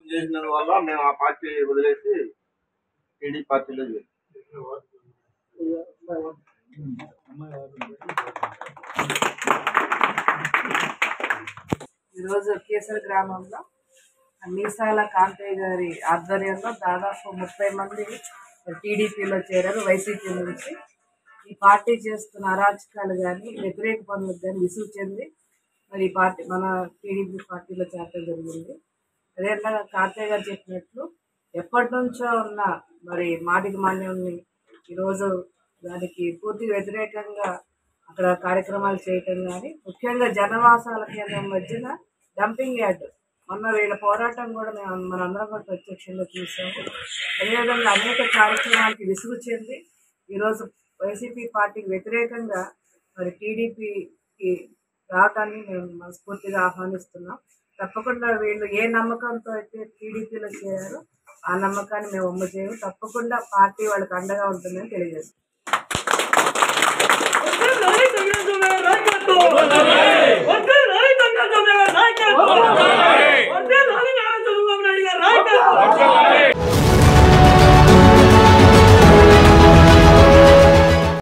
చేసినందువల్ల మేము ఆ పార్టీ వదిలేసి టీడీ పార్టీలో చేరాం ఈరోజు కేసరి గ్రామంలో మీసాల కాంతయ్య గారి ఆధ్వర్యంలో దాదాపు ముప్పై మంది టీడీపీలో చేరారు వైసీపీ నుంచి ఈ పార్టీ చేస్తున్న అరాచకాలు కానీ వ్యతిరేక పనులకు కానీ విసుగు చెంది మరి ఈ పార్టీ మన టీడీపీ పార్టీలో చేరటం జరిగింది అదేవిధంగా కాంతయ్య గారు చెప్పినట్లు ఎప్పటి నుంచో ఉన్న మరి మాటికి మాన్యాన్ని ఈరోజు దానికి పూర్తిగా వ్యతిరేకంగా అక్కడ కార్యక్రమాలు చేయటం కానీ ముఖ్యంగా జనవాసాల కేంద్రం మధ్యన డంపింగ్ యార్డ్ మొన్న వీళ్ళ పోరాటం కూడా మేము మనందరం కూడా ప్రత్యక్షంగా చూసాము అదేవిధంగా అనేక కార్యక్రమాలకి విసుగు చెంది ఈరోజు వైసీపీ పార్టీకి వ్యతిరేకంగా మరి టీడీపీకి రావటాన్ని మేము మనస్ఫూర్తిగా ఆహ్వానిస్తున్నాం తప్పకుండా వీళ్ళు ఏ నమ్మకంతో అయితే టీడీపీలో చేరారో ఆ నమ్మకాన్ని మేము అమ్మ చేయము తప్పకుండా పార్టీ వాళ్ళకి అండగా ఉంటుందని తెలియజేస్తాం